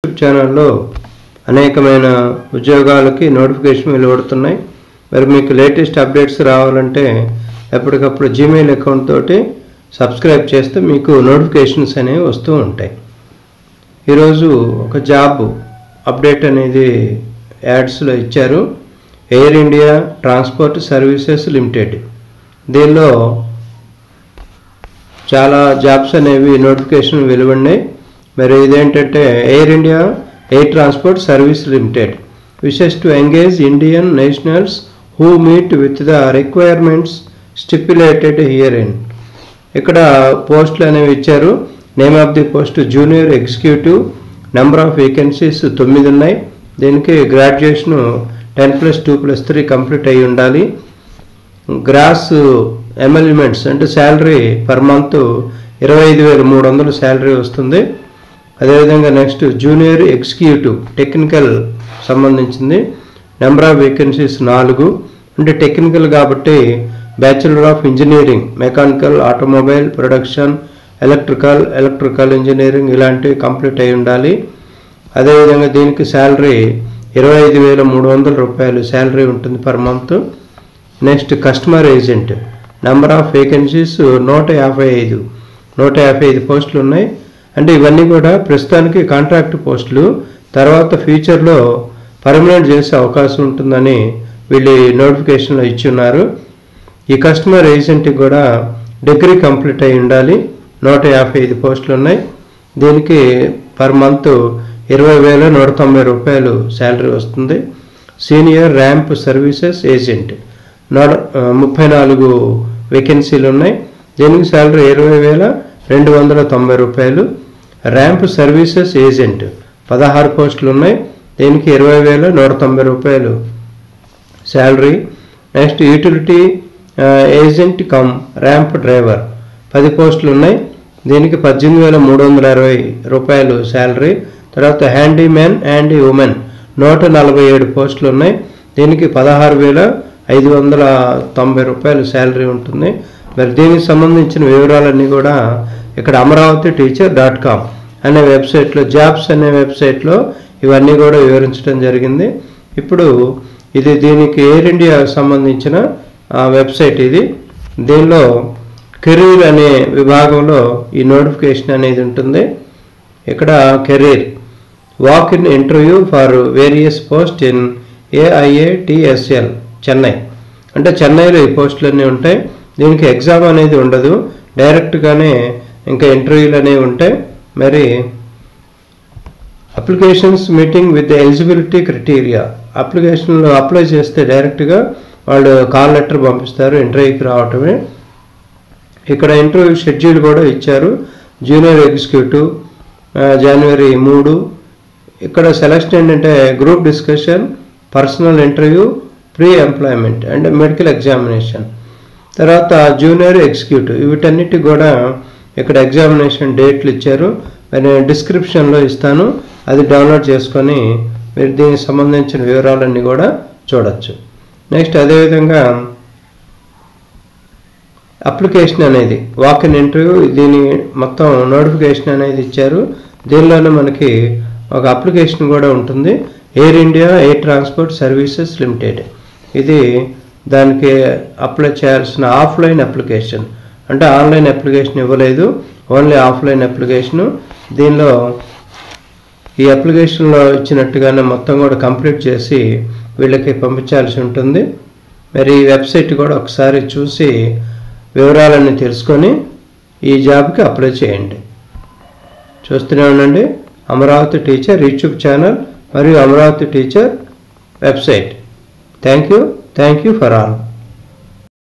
YouTube ఛానల్లో అనేకమైన ఉద్యోగాలకి నోటిఫికేషన్ వెలువడుతున్నాయి మరి మీకు లేటెస్ట్ అప్డేట్స్ రావాలంటే ఎప్పటికప్పుడు జీమెయిల్ అకౌంట్ తోటి సబ్స్క్రైబ్ చేస్తే మీకు నోటిఫికేషన్స్ అనేవి వస్తూ ఉంటాయి ఈరోజు ఒక జాబ్ అప్డేట్ అనేది యాడ్స్లో ఇచ్చారు Air India transport services limited దీనిలో చాలా జాబ్స్ అనేవి నోటిఫికేషన్ వెలువడినాయి మరి ఇదేంటంటే Air India Air transport service limited wishes to engage Indian nationals who meet with the requirements stipulated here in ఇక్కడ పోస్టులు అనేవి ఇచ్చారు name of the post junior executive number of vacancies తొమ్మిది ఉన్నాయి దీనికి graduation ten plus two plus three complete అయి ఉండాలి gross ఎమెల్మెంట్స్ అంటే శాలరీ పర్ మంత్ ఇరవై ఐదు వేల మూడు వందలు శాలరీ వస్తుంది అదేవిధంగా నెక్స్ట్ జూనియర్ ఎగ్జిక్యూటివ్ టెక్నికల్ సంబంధించింది నెంబర్ ఆఫ్ వేకెన్సీస్ నాలుగు అంటే టెక్నికల్ కాబట్టి bachelor of engineering mechanical automobile production electrical electrical engineering ఇలాంటివి కంప్లీట్ అయి ఉండాలి అదేవిధంగా దీనికి శాలరీ ఇరవై ఐదు వేల మూడు వందల రూపాయలు శాలరీ ఉంటుంది per month next customer agent number of vacancies నూట యాభై ఐదు నూట యాభై ఐదు పోస్టులు ఉన్నాయి అంటే ఇవన్నీ కూడా ప్రస్తుతానికి కాంట్రాక్ట్ పోస్టులు తర్వాత ఫ్యూచర్లో పర్మనెంట్ చేసే అవకాశం ఉంటుందని వీళ్ళు నోటిఫికేషన్లో ఇచ్చి ఉన్నారు ఈ కస్టమర్ ఏజెంట్కి కూడా డిగ్రీ కంప్లీట్ అయి ఉండాలి నూట యాభై ఐదు పోస్టులు ఉన్నాయి దీనికి పర్ మంత్ ఇరవై వేల నూట తొంభై రూపాయలు శాలరీ వస్తుంది సీనియర్ ర్యాంప్ సర్వీసెస్ ఏజెంట్ నూట ముప్పై నాలుగు వేకెన్సీలు ఉన్నాయి దీనికి శాలరీ ఇరవై వేల రెండు వందల తొంభై రూపాయలు ర్యాంప్ సర్వీసెస్ ఏజెంట్ పదహారు పోస్టులు ఉన్నాయి దీనికి ఇరవై వేల నూట తొంభై రూపాయలు salary next utility agent cum ramp driver పది పోస్టులు ఉన్నాయి దీనికి పద్దెనిమిది వేల మూడు వందల అరవై రూపాయలు శాలరీ తర్వాత హ్యాండీ మ్యాన్ హ్యాండీ ఉమెన్ నూట నలభై ఏడు పోస్టులు ఉన్నాయి దీనికి పదహారు వేల ఐదు వందల తొంభై రూపాయలు శాలరీ ఉంటుంది మరి దీనికి సంబంధించిన వివరాలన్నీ కూడా ఇక్కడ అమరావతి టీచర్ డాట్ కామ్ అనే వెబ్సైట్లో జాబ్స్ అనే వెబ్సైట్లో ఇవన్నీ కూడా వివరించడం జరిగింది ఇప్పుడు ఇది దీనికి ఎయిర్ ఇండియాకు సంబంధించిన ఆ, వెబ్సైట్ ఇది దీనిలో కెరీర్ అనే విభాగంలో ఈ నోటిఫికేషన్ అనేది ఉంటుంది ఇక్కడ career walk in interview for various post in AIATSL Chennai అంటే చెన్నైలో ఈ పోస్టులన్నీ ఉంటాయి దీనికి ఎగ్జామ్ అనేది ఉండదు డైరెక్ట్గానే ఇంకా ఇంటర్వ్యూలు అనేవి ఉంటాయి మరి applications meeting with eligibility criteria అప్లికేషన్లో అప్లై చేస్తే డైరెక్ట్గా వాళ్ళు కాల్ లెటర్ పంపిస్తారు ఇంటర్వ్యూకి రావటమే ఇక్కడ ఇంటర్వ్యూ షెడ్యూల్ కూడా ఇచ్చారు జూనియర్ ఎగ్జిక్యూటివ్ ఆ, జనవరి మూడు ఇక్కడ సెలక్షన్ ఏంటంటే group discussion personal interview pre employment and medical examination తర్వాత జూనియర్ ఎగ్జిక్యూటివ్ వీటన్నిటికి కూడా ఇక్కడ ఎగ్జామినేషన్ డేట్లు ఇచ్చారు నేను డిస్క్రిప్షన్లో ఇస్తాను అది డౌన్లోడ్ చేసుకొని మీరు దీనికి సంబంధించిన వివరాలన్నీ కూడా చూడొచ్చు నెక్స్ట్ అదేవిధంగా అప్లికేషన్ అనేది వాక్ ఇన్ ఇంటర్వ్యూ దీని మొత్తం నోటిఫికేషన్ అనేది ఇచ్చారు దీనిలోనే మనకి ఒక అప్లికేషన్ కూడా ఉంటుంది Air India Air transport services limited ఇది దానికి అప్లై చేయాల్సిన ఆఫ్లైన్ అప్లికేషన్ అంటే ఆన్లైన్ అప్లికేషన్ ఇవ్వలేదు ఓన్లీ ఆఫ్లైన్ అప్లికేషను దీనిలో ఈ అప్లికేషన్లో ఇచ్చినట్టుగానే మొత్తం కూడా కంప్లీట్ చేసి వీళ్ళకి పంపించాల్సి ఉంటుంది మరి ఈ వెబ్సైట్ కూడా ఒకసారి చూసి వివరాలన్నీ తెలుసుకొని ఈ జాబ్కి అప్లై చేయండి చూస్తూనే ఉండండి అమరావతి టీచర్ యూట్యూబ్ ఛానల్ మరియు Amaravati teacher website thank you thank you for all